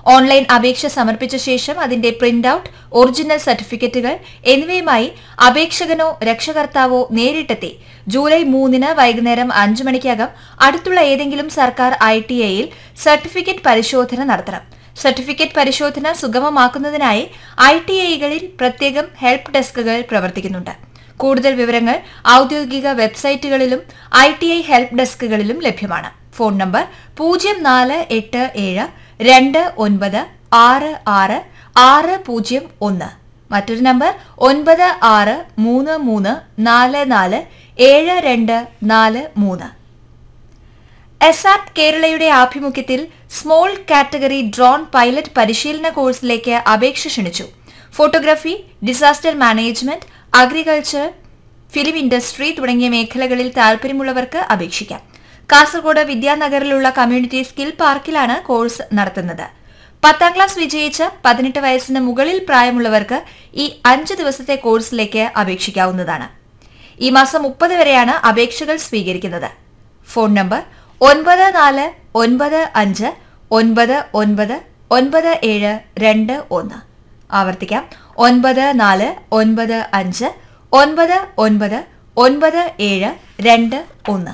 Online അപേക്ഷ സമർപ്പിച്ച ശേഷം അതിന്റെ പ്രിന്റ് ഔട്ട് ഒറിജിനൽ സർട്ടിഫിക്കറ്റുകൾ എന്നിവയുമായി അപേക്ഷകനോ രക്ഷകർത്താവോ നേരിട്ടെത്തി ജൂലൈ മൂന്നിന് വൈകുന്നേരം അഞ്ചു മണിക്കകം അടുത്തുള്ള ഏതെങ്കിലും സർക്കാർ ഐ ടി ഐയിൽ സർട്ടിഫിക്കറ്റ് പരിശോധന നടത്തണം സർട്ടിഫിക്കറ്റ് പരിശോധന സുഗമമാക്കുന്നതിനായി ഐ ടി ഐകളിൽ പ്രത്യേകം ഹെൽപ്പ് ഡെസ്കുകൾ പ്രവർത്തിക്കുന്നുണ്ട് കൂടുതൽ വിവരങ്ങൾ ഔദ്യോഗിക വെബ്സൈറ്റുകളിലും ഐ ടി ഐ ഹെൽപ്പ് ഡെസ്കുകളിലും ലഭ്യമാണ് ഫോൺ നമ്പർ പൂജ്യം നാല് എട്ട് ഏഴ് രണ്ട് ഒൻപത് ആറ് ആറ് ആറ് പൂജ്യം ഒന്ന് മറ്റൊരു നമ്പർ ഒൻപത് ആറ് മൂന്ന് മൂന്ന് നാല് നാല് ഏഴ് രണ്ട് നാല് മൂന്ന് എസാപ് കേരളയുടെ ആഭിമുഖ്യത്തിൽ സ്മോൾ കാറ്റഗറി ഡ്രോൺ പൈലറ്റ് പരിശീലന കോഴ്സിലേക്ക് അപേക്ഷ ക്ഷണിച്ചു photography disaster management agriculture film industry തുടങ്ങിയ മേഖലകളിൽ താൽപര്യമുള്ളവർക്ക് അപേക്ഷിക്കാം കാസർഗോഡ് വിദ്യാനഗറിലുള്ള കമ്മ്യൂണിറ്റി സ്കിൽ പാർക്കിലാണ് കോഴ്സ് നടത്തുന്നത് പത്താം ക്ലാസ് വിജയിച്ച് പതിനെട്ട് വയസ്സിന് മുകളിൽ പ്രായമുള്ളവർക്ക് ഈ അഞ്ച് ദിവസത്തെ കോഴ്സിലേക്ക് അപേക്ഷിക്കാവുന്നതാണ് ഈ മാസം മുപ്പത് വരെയാണ് അപേക്ഷകൾ സ്വീകരിക്കുന്നത് ഫോൺ നമ്പർ ഒൻപത് നാല് ഒൻപത് അഞ്ച് ഒൻപത് ഒൻപത് ഒൻപത് ഏഴ് രണ്ട് ഒന്ന് ആവർത്തിക്കാം ഒൻപത് നാല് ഒൻപത് അഞ്ച് ഒൻപത് ഒൻപത് ഒൻപത് ഏഴ് രണ്ട് ഒന്ന്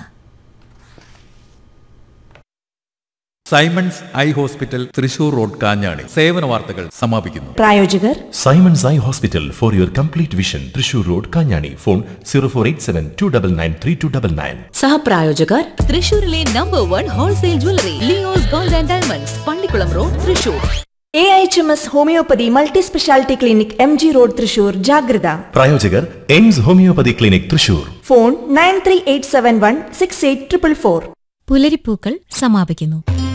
Simon's eye hospital Thrissur road Kanjani സേവന വാർത്തകൾ സമാപിക്കുന്നു പ്രായോജകർ Simon's Eye Hospital for your complete vision. Trishur Road, Kanyani. Phone 0487 299 3299. സഹപ്രായോജകർ തൃശൂരിലെ number one wholesale jewellery Leo's gold and diamonds Pallikkulam road Thrissur A H M S homoeopathy multi speciality clinic M G road Thrissur ജാഗ്രത പ്രായോജകർ Aims homoeopathy clinic Thrissur phone nine three eight seven one six eight triple four പുലരിപ്പൂക്കൾ സമാപിക്കുന്നു